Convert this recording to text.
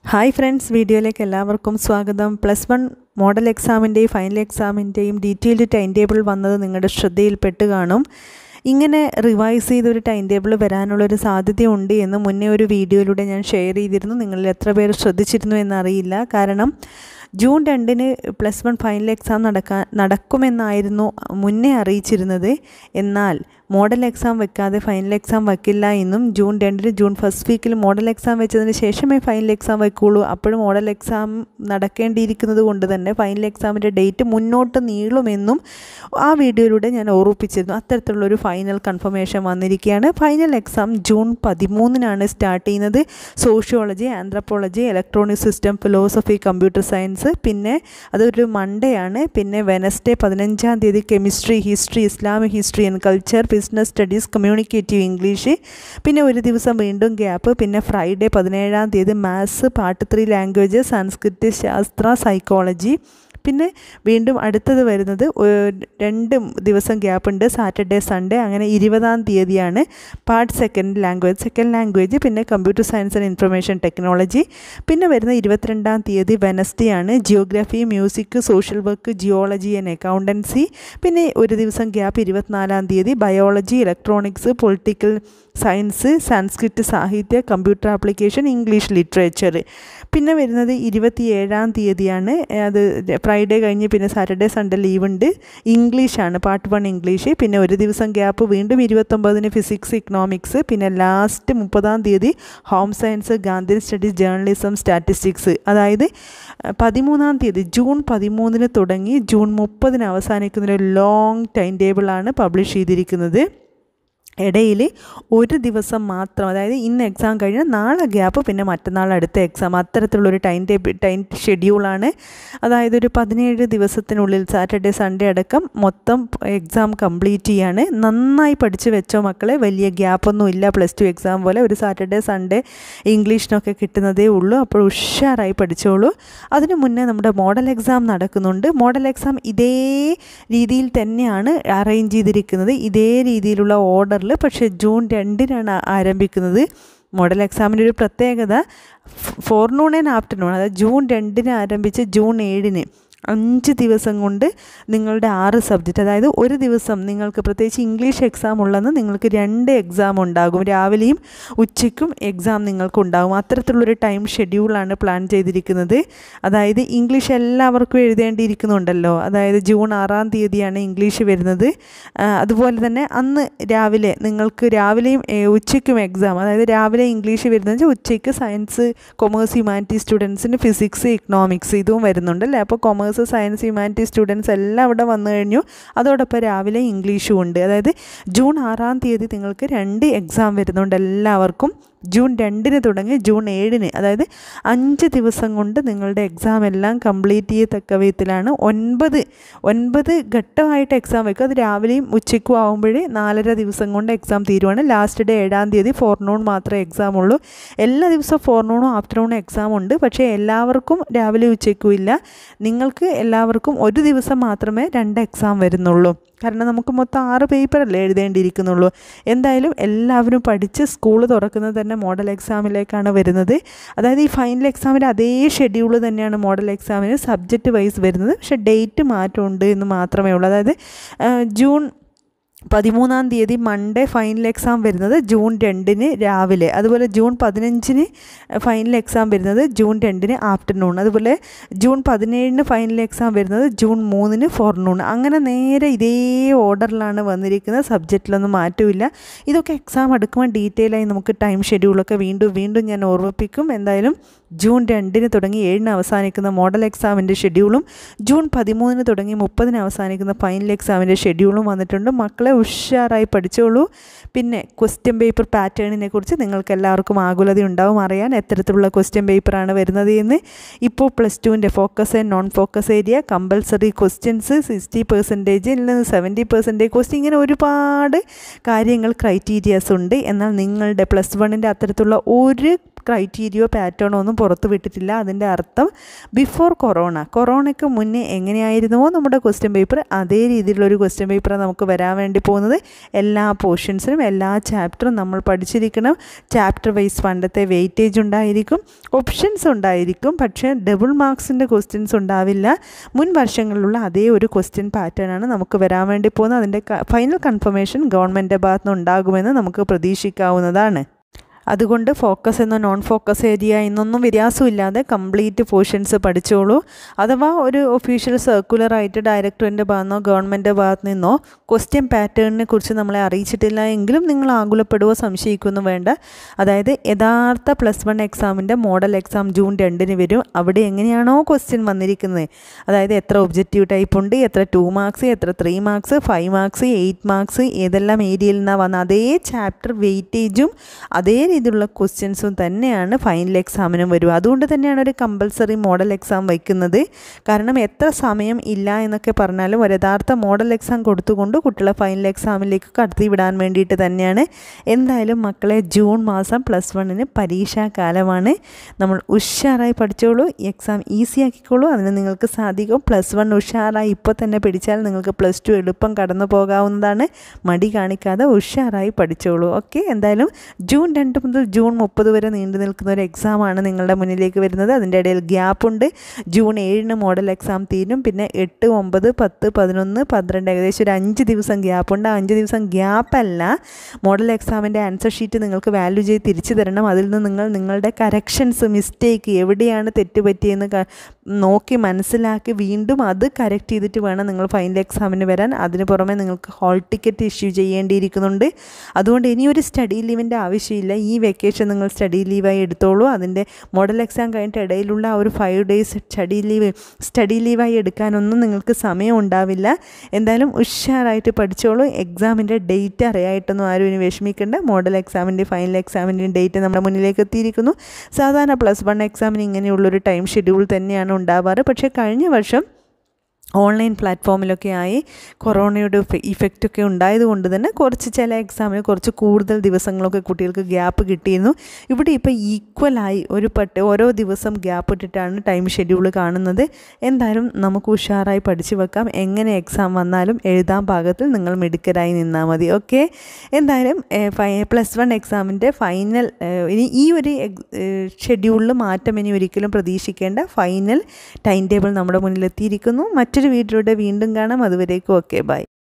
hi friends വീഡിയോയിലേക്ക് എല്ലാവർക്കും സ്വാഗതം പ്ലസ് വൺ മോഡൽ എക്സാമിൻ്റെയും ഫൈനൽ എക്സാമിൻ്റെയും ഡീറ്റെയിൽഡ് ടൈം ടേബിൾ വന്നത് നിങ്ങളുടെ ശ്രദ്ധയിൽപ്പെട്ട് കാണും ഇങ്ങനെ റിവൈസ് ചെയ്തൊരു ടൈം ടേബിൾ വരാനുള്ളൊരു സാധ്യതയുണ്ട് എന്ന് മുന്നേ ഒരു വീഡിയോയിലൂടെ ഞാൻ ഷെയർ ചെയ്തിരുന്നു നിങ്ങളിൽ എത്ര പേര് ശ്രദ്ധിച്ചിരുന്നു എന്നറിയില്ല കാരണം ജൂൺ രണ്ടിന് പ്ലസ് വൺ ഫൈനൽ എക്സാം നടക്കാൻ നടക്കുമെന്നായിരുന്നു മുന്നേ അറിയിച്ചിരുന്നത് എന്നാൽ മോഡൽ എക്സാം വെക്കാതെ ഫൈനൽ എക്സാം വയ്ക്കില്ല എന്നും ജൂൺ രണ്ടിന് ജൂൺ ഫസ്റ്റ് വീക്കിൽ മോഡൽ എക്സാം വെച്ചതിന് ശേഷമേ ഫൈനൽ എക്സാം വയ്ക്കുള്ളൂ അപ്പോഴും മോഡൽ എക്സാം നടക്കേണ്ടിയിരിക്കുന്നത് കൊണ്ട് തന്നെ ഫൈനൽ എക്സാമിൻ്റെ ഡേറ്റ് മുന്നോട്ട് നീളുമെന്നും ആ വീഡിയോയിലൂടെ ഞാൻ ഓർമ്മിപ്പിച്ചിരുന്നു അത്തരത്തിലുള്ളൊരു ഫൈനൽ കൺഫർമേഷൻ വന്നിരിക്കുകയാണ് ഫൈനൽ എക്സാം ജൂൺ പതിമൂന്നിനാണ് സ്റ്റാർട്ട് ചെയ്യുന്നത് sociology anthropology electronic system philosophy computer science പിന്നെ അതൊരു മൺഡേ ആണ് പിന്നെ വെനസ്ഡേ പതിനഞ്ചാം തീയതി chemistry history Islamic history and culture business studies communicative English പിന്നെ ഒരു ദിവസം വീണ്ടും ഗ്യാപ്പ് പിന്നെ ഫ്രൈഡേ പതിനേഴാം തീയതി മാത്സ് പാർട്ട് ത്രീ ലാംഗ്വേജ് സംസ്കൃത ശാസ്ത്ര സൈക്കോളജി പിന്നെ വീണ്ടും അടുത്തത് വരുന്നത് രണ്ട് ദിവസം ഗ്യാപ്പ് ഉണ്ട് സാറ്റർഡേ സൺഡേ അങ്ങനെ ഇരുപതാം തീയതിയാണ് part second language second language പിന്നെ computer science and information technology പിന്നെ വരുന്ന ഇരുപത്തിരണ്ടാം തീയതി വെനസ്ഡേ ആണ് geography music social work geology and accountancy പിന്നെ ഒരു ദിവസം ഗ്യാപ്പ് ഇരുപത്തിനാലാം തീയതി biology electronics political science Sanskrit സാഹിത്യ കമ്പ്യൂട്ടർ ആപ്ലിക്കേഷൻ ഇംഗ്ലീഷ് ലിറ്ററേച്ചർ പിന്നെ വരുന്നത് ഇരുപത്തിയേഴാം തീയതിയാണ് അത് ഫ്രൈഡേ കഴിഞ്ഞ് പിന്നെ സാറ്റർഡേ സൺഡേ ലീവ് ഉണ്ട് ഇംഗ്ലീഷാണ് പാർട്ട് വൺ ഇംഗ്ലീഷ് പിന്നെ ഒരു ദിവസം ഗ്യാപ്പ് വീണ്ടും ഇരുപത്തൊമ്പതിന് ഫിസിക്സ് ഇക്കണോമിക്സ് പിന്നെ ലാസ്റ്റ് മുപ്പതാം തീയതി home science Gandhi studies journalism statistics അതായത് പതിമൂന്നാം തീയതി ജൂൺ പതിമൂന്നിന് തുടങ്ങി ജൂൺ മുപ്പതിന് അവസാനിക്കുന്ന ഒരു ലോങ് ടൈം ടേബിളാണ് പബ്ലിഷ് ചെയ്തിരിക്കുന്നത് ഇടയിൽ ഒരു ദിവസം മാത്രം അതായത് ഇന്ന് എക്സാം കഴിഞ്ഞാൽ നാളെ ഗ്യാപ്പ് പിന്നെ മറ്റന്നാൾ അടുത്ത എക്സാം അത്തരത്തിലുള്ളൊരു ടൈം ടേബിൾ ടൈം ഷെഡ്യൂളാണ് അതായത് ഒരു പതിനേഴ് ദിവസത്തിനുള്ളിൽ സാറ്റർഡേ സൺഡേ അടക്കം മൊത്തം എക്സാം കംപ്ലീറ്റ് ചെയ്യാണ് നന്നായി പഠിച്ച് വെച്ചോ മക്കളെ വലിയ ഗ്യാപ്പൊന്നും ഇല്ല പ്ലസ് ടു എക്സാം പോലെ ഒരു സാറ്റർഡേ സൺഡേ ഇംഗ്ലീഷിനൊക്കെ കിട്ടുന്നതേ ഉള്ളൂ അപ്പോൾ ഉഷാറായി പഠിച്ചോളൂ അതിനു മുന്നേ നമ്മുടെ മോഡൽ എക്സാം നടക്കുന്നുണ്ട് മോഡൽ എക്സാം ഇതേ രീതിയിൽ തന്നെയാണ് അറേഞ്ച് ചെയ്തിരിക്കുന്നത് ഇതേ രീതിയിലുള്ള ഓർഡറിൽ പക്ഷേ ജൂൺ രണ്ടിനാണ് ആരംഭിക്കുന്നത് മോഡൽ എക്സാമിൻ്റെ ഒരു പ്രത്യേകത ഫോർനൂൺ ആൻഡ് ആഫ്റ്റർനൂൺ അതായത് ജൂൺ രണ്ടിന് ആരംഭിച്ച് ജൂൺ ഏഴിന് അഞ്ച് ദിവസം കൊണ്ട് നിങ്ങളുടെ ആറ് സബ്ജക്റ്റ് അതായത് ഒരു ദിവസം നിങ്ങൾക്ക് പ്രത്യേകിച്ച് ഇംഗ്ലീഷ് എക്സാം ഉള്ളെന്ന് നിങ്ങൾക്ക് രണ്ട് എക്സാം ഉണ്ടാകും രാവിലെയും ഉച്ചയ്ക്കും എക്സാം നിങ്ങൾക്ക് ഉണ്ടാകും അത്തരത്തിലുള്ളൊരു ടൈം ഷെഡ്യൂളാണ് പ്ലാൻ ചെയ്തിരിക്കുന്നത് അതായത് ഇംഗ്ലീഷ് എല്ലാവർക്കും എഴുതേണ്ടിയിരിക്കുന്നുണ്ടല്ലോ അതായത് ജൂൺ ആറാം തീയതിയാണ് ഇംഗ്ലീഷ് വരുന്നത് അതുപോലെ തന്നെ അന്ന് രാവിലെ നിങ്ങൾക്ക് രാവിലെയും ഉച്ചയ്ക്കും എക്സാം അതായത് രാവിലെ ഇംഗ്ലീഷ് വരുന്നത് ഉച്ചയ്ക്ക് സയൻസ് കൊമേഴ്സ് ഹ്യൂമാനിറ്റി സ്റ്റുഡൻസിന് ഫിസിക്സ് ഇക്കണോമിക്സ് ഇതും വരുന്നുണ്ടല്ലേ അപ്പോൾ commerce commerce science humanity students എല്ലാം അവിടെ വന്നു കഴിഞ്ഞു അതോടൊപ്പം രാവിലെ ഇംഗ്ലീഷും ഉണ്ട് അതായത് ജൂൺ ആറാം തീയതി നിങ്ങൾക്ക് രണ്ട് എക്സാം വരുന്നുണ്ട് എല്ലാവർക്കും ജൂൺ രണ്ടിന് തുടങ്ങി ജൂൺ ഏഴിന് അതായത് അഞ്ച് ദിവസം കൊണ്ട് നിങ്ങളുടെ എക്സാം എല്ലാം കംപ്ലീറ്റ് ചെയ്യത്തക്ക വിധത്തിലാണ് ഒൻപത് ഒൻപത് ഘട്ടമായിട്ട് എക്സാം വയ്ക്കും അത് രാവിലെയും ഉച്ചയ്ക്കും ആകുമ്പോഴേ നാലര ദിവസം കൊണ്ട് എക്സാം തീരുവാണ് ലാസ്റ്റ് ഡേ ഏഴാം തീയതി ഫോർനൂൺ മാത്രമേ എക്സാം ഉള്ളൂ എല്ലാ ദിവസവും ഫോർനൂണും ആഫ്റ്റർനൂണും എക്സാം ഉണ്ട് പക്ഷേ എല്ലാവർക്കും രാവിലെ ഉച്ചയ്ക്കും ഇല്ല നിങ്ങൾക്ക് എല്ലാവർക്കും ഒരു ദിവസം മാത്രമേ രണ്ട് എക്സാം വരുന്നുള്ളൂ കാരണം നമുക്ക് മൊത്തം ആറ് പേപ്പറല്ലേ എഴുതേണ്ടിയിരിക്കുന്നുള്ളൂ എന്തായാലും എല്ലാവരും പഠിച്ച് സ്കൂൾ തുറക്കുന്നത് തന്നെ മോഡൽ എക്സാമിലേക്കാണ് വരുന്നത് അതായത് ഈ ഫൈനൽ എക്സാമിൻ്റെ അതേ ഷെഡ്യൂൾ തന്നെയാണ് മോഡൽ എക്സാമിന് സബ്ജക്റ്റ് വൈസ് വരുന്നത് പക്ഷേ ഡേറ്റ് മാറ്റമുണ്ട് എന്ന് മാത്രമേ ഉള്ളൂ അതായത് ജൂൺ പതിമൂന്നാം തീയതി മൺഡേ ഫൈനൽ എക്സാം വരുന്നത് ജൂൺ രണ്ടിന് രാവിലെ അതുപോലെ ജൂൺ പതിനഞ്ചിന് ഫൈനൽ എക്സാം വരുന്നത് ജൂൺ രണ്ടിന് ആഫ്റ്റർനൂൺ അതുപോലെ ജൂൺ പതിനേഴിന് ഫൈനൽ എക്സാം വരുന്നത് ജൂൺ മൂന്നിന് ഫോർനൂൺ അങ്ങനെ നേരെ ഇതേ ഓർഡറിലാണ് വന്നിരിക്കുന്നത് സബ്ജക്റ്റിലൊന്നും മാറ്റമില്ല ഇതൊക്കെ എക്സാം എടുക്കുമ്പോൾ ഡീറ്റെയിൽ ആയി നമുക്ക് ടൈം ഷെഡ്യൂളൊക്കെ വീണ്ടും വീണ്ടും ഞാൻ ഓർമ്മിപ്പിക്കും എന്തായാലും ജൂൺ രണ്ടിന് തുടങ്ങി ഏഴിന് അവസാനിക്കുന്ന മോഡൽ എക്സാമിൻ്റെ ഷെഡ്യൂളും ജൂൺ പതിമൂന്നിന് തുടങ്ങി മുപ്പതിന് അവസാനിക്കുന്ന ഫൈനൽ എക്സാമിൻ്റെ ഷെഡ്യൂളും വന്നിട്ടുണ്ട് മക്കളെ ഉഷാറായി പഠിച്ചോളൂ പിന്നെ ക്വസ്റ്റ്യൻ പേപ്പർ പാറ്റേണിനെ കുറിച്ച് നിങ്ങൾക്ക് എല്ലാവർക്കും ആകുലത ഉണ്ടാവും അറിയാൻ എത്തരത്തിലുള്ള ക്വസ്റ്റ്യൻ പേപ്പറാണ് വരുന്നത് എന്ന് ഇപ്പോൾ പ്ലസ് ടുവിൻ്റെ focus and non focus area compulsory questions sixty percentage അല്ലെങ്കിൽ സെവൻറ്റി പെർസെൻറ്റേജ് ക്വസ്റ്റ്യൻ ഇങ്ങനെ ഒരുപാട് കാര്യങ്ങൾ ക്രൈറ്റീരിയാസ് ഉണ്ട് എന്നാൽ നിങ്ങളുടെ പ്ലസ് വണ്ണിൻ്റെ അത്തരത്തിലുള്ള ഒരു ക്രൈറ്റീരിയോ പാറ്റേണോ ഒന്നും പുറത്ത് വിട്ടിട്ടില്ല അതിൻ്റെ അർത്ഥം ബിഫോർ കൊറോണ കൊറോണയ്ക്ക് മുന്നേ എങ്ങനെയായിരുന്നുവോ നമ്മുടെ ക്വസ്റ്റ്യൻ പേപ്പർ അതേ രീതിയിലുള്ളൊരു ക്വസ്റ്റ്യൻ പേപ്പർ നമുക്ക് വരാൻ വേണ്ടി പോകുന്നത് എല്ലാ പോർഷൻസിനും എല്ലാ ചാപ്റ്ററും നമ്മൾ പഠിച്ചിരിക്കണം ചാപ്റ്റർ വൈസ് പണ്ടത്തെ വെയിറ്റേജ് ഉണ്ടായിരിക്കും ഓപ്ഷൻസ് ഉണ്ടായിരിക്കും പക്ഷേ ഡബിൾ മാർക്സിൻ്റെ ക്വസ്റ്റ്യൻസ് ഉണ്ടാവില്ല മുൻ വർഷങ്ങളിലുള്ള അതേ ഒരു ക്വസ്റ്റ്യൻ പാറ്റേൺ ആണ് നമുക്ക് വരാൻ വേണ്ടി പോകുന്നത് അതിൻ്റെ ഫൈനൽ കൺഫർമേഷൻ ഗവൺമെൻറ്റിൻ്റെ ഭാഗത്തുനിന്ന് ഉണ്ടാകുമെന്ന് നമുക്ക് പ്രതീക്ഷിക്കാവുന്നതാണ് അതുകൊണ്ട് ഫോക്കസ് എന്ന നോൺ ഫോക്കസ് ഏരിയ എന്നൊന്നും വ്യത്യാസമില്ലാതെ കംപ്ലീറ്റ് പോർഷൻസ് പഠിച്ചോളൂ അഥവാ ഒരു ഒഫീഷ്യൽ സർക്കുലറായിട്ട് ഡയറക്ടറിൻ്റെ ഭാഗത്തുനിന്നോ ഗവൺമെൻറ് ഭാഗത്തു നിന്നോ ക്വസ്റ്റ്യൻ പാറ്റേണിനെ കുറിച്ച് നമ്മളെ അറിയിച്ചിട്ടില്ല എങ്കിലും നിങ്ങൾ ആകുലപ്പെടുവോ സംശയിക്കുന്നു വേണ്ട അതായത് യഥാർത്ഥ പ്ലസ് വൺ എക്സാമിൻ്റെ മോഡൽ എക്സാം ജൂൺ രണ്ടിന് വരും അവിടെ എങ്ങനെയാണോ ക്വസ്റ്റ്യൻ വന്നിരിക്കുന്നത് അതായത് എത്ര ഒബ്ജക്റ്റീവ് ടൈപ്പ് ഉണ്ട് എത്ര ടു മാർക്സ് എത്ര three marks five marks eight marks ഏതെല്ലാം ഏരിയയിൽ നിന്നാണ് വന്നത് അതേ ചാപ്റ്റർ വെയിറ്റേജും അതേ രീതിയിലുള്ള ക്വസ്റ്റ്യൻസും തന്നെയാണ് ഫൈനൽ എക്സാമിനും വരും അതുകൊണ്ട് തന്നെയാണ് ഒരു കമ്പൽസറി മോഡൽ എക്സാം വയ്ക്കുന്നത് കാരണം എത്ര സമയം ഇല്ല എന്നൊക്കെ പറഞ്ഞാലും ഒരു യഥാർത്ഥ മോഡൽ എക്സാം കൊടുത്തുകൊണ്ട് കുട്ടികളെ ഫൈനൽ എക്സാമിലേക്ക് കടത്തി വിടാൻ വേണ്ടിയിട്ട് തന്നെയാണ് എന്തായാലും മക്കളെ ജൂൺ മാസം പ്ലസ് വണ്ണിന് പരീക്ഷാ കാലമാണ് നമ്മൾ ഉഷാറായി പഠിച്ചോളൂ എക്സാം ഈസി ആക്കിക്കോളൂ അതിന് നിങ്ങൾക്ക് സാധിക്കും പ്ലസ് വൺ ഉഷാറായി ഇപ്പോൾ തന്നെ പിടിച്ചാൽ നിങ്ങൾക്ക് പ്ലസ് ടു എളുപ്പം കടന്നു പോകാവുന്നതാണ് മടി കാണിക്കാതെ ഉഷാറായി പഠിച്ചോളൂ ഓക്കെ എന്തായാലും ജൂൺ രണ്ട് മുതൽ ജൂൺ മുപ്പത് വരെ നീണ്ടു നിൽക്കുന്ന ഒരു എക്സാമാണ് നിങ്ങളുടെ മുന്നിലേക്ക് വരുന്നത് അതിൻ്റെ ഇടയിൽ ഗ്യാപ്പുണ്ട് ജൂൺ ഏഴിന് മോഡൽ എക്സാം തീരും പിന്നെ എട്ട് ഒമ്പത് പത്ത് പതിനൊന്ന് പന്ത്രണ്ട് ഏകദേശം ഒരു അഞ്ച് ദിവസം ഗ്യാപ്പുണ്ട് ആ അഞ്ച് ദിവസം ഗ്യാപ്പല്ല മോഡൽ എക്സാമിൻ്റെ ആൻസർ ഷീറ്റ് നിങ്ങൾക്ക് വാല്യൂ ചെയ്ത് തിരിച്ചു തരണം അതിൽ നിന്ന് നിങ്ങൾ നിങ്ങളുടെ കറക്ഷൻസ് മിസ്റ്റേക്ക് എവിടെയാണ് തെറ്റ് പറ്റിയെന്ന് നോക്കി മനസ്സിലാക്കി വീണ്ടും അത് കറക്റ്റ് ചെയ്തിട്ട് വേണം നിങ്ങൾ ഫൈനൽ എക്സാമിന് വരാൻ അതിന് പുറമെ നിങ്ങൾക്ക് ഹോൾ ടിക്കറ്റ് ഇഷ്യൂ ചെയ്യേണ്ടിയിരിക്കുന്നുണ്ട് അതുകൊണ്ട് ഇനിയൊരു സ്റ്റഡി ലീവിൻ്റെ ആവശ്യമില്ല ഈ വെക്കേഷൻ നിങ്ങൾ സ്റ്റഡി ലീവായി എടുത്തോളൂ അതിൻ്റെ മോഡൽ എക്സാം കഴിഞ്ഞിട്ട് ഇടയിലുള്ള ആ ഒരു five days study leave study ലീവായി എടുക്കാനൊന്നും നിങ്ങൾക്ക് സമയം ഉണ്ടാവില്ല എന്തായാലും ഉഷാറായിട്ട് പഠിച്ചോളൂ എക്സാമിൻ്റെ ഡേറ്റ് അറിയായിട്ടൊന്നും ആരും ഇനി വിഷമിക്കേണ്ട മോഡൽ എക്സാമിൻ്റെ ഫൈനൽ എക്സാമിൻ്റെയും ഡേറ്റ് നമ്മുടെ മുന്നിലേക്ക് എത്തിയിരിക്കുന്നു സാധാരണ പ്ലസ് വൺ എക്സാമിന് ഇങ്ങനെയുള്ളൊരു ടൈം ഷെഡ്യൂൾ തന്നെയാണ് ഉണ്ടാവാറ് പക്ഷേ കഴിഞ്ഞ വർഷം ഓൺലൈൻ പ്ലാറ്റ്ഫോമിലൊക്കെ ആയി കൊറോണയുടെ ഇഫക്റ്റൊക്കെ ഉണ്ടായതുകൊണ്ട് തന്നെ കുറച്ച് ചില എക്സാമിന് കുറച്ച് കൂടുതൽ ദിവസങ്ങളൊക്കെ കുട്ടികൾക്ക് ഗ്യാപ്പ് കിട്ടിയിരുന്നു ഇവിടെ ഇപ്പോൾ ഈക്വലായി ഒരു പട്ട് ഓരോ ദിവസം ഗ്യാപ്പ് ഇട്ടിട്ടാണ് ടൈം ഷെഡ്യൂൾ കാണുന്നത് എന്തായാലും നമുക്ക് ഉഷാറായി പഠിച്ചു വെക്കാം എങ്ങനെ എക്സാം വന്നാലും എഴുതാൻ പാകത്തിൽ നിങ്ങൾ മിടുക്കരായി നിന്നാൽ മതി ഓക്കെ എന്തായാലും പ്ലസ് വൺ എക്സാമിൻ്റെ ഫൈനൽ ഇനി ഈ ഒരു ഷെഡ്യൂളിൽ മാറ്റം ഇനി ഒരിക്കലും പ്രതീക്ഷിക്കേണ്ട ഫൈനൽ ടൈം ടേബിൾ നമ്മുടെ മുന്നിലെത്തിയിരിക്കുന്നു മറ്റൊരു വീഡിയോയുടെ വീണ്ടും കാണാം അതുവരേക്കും ഓക്കെ ബൈ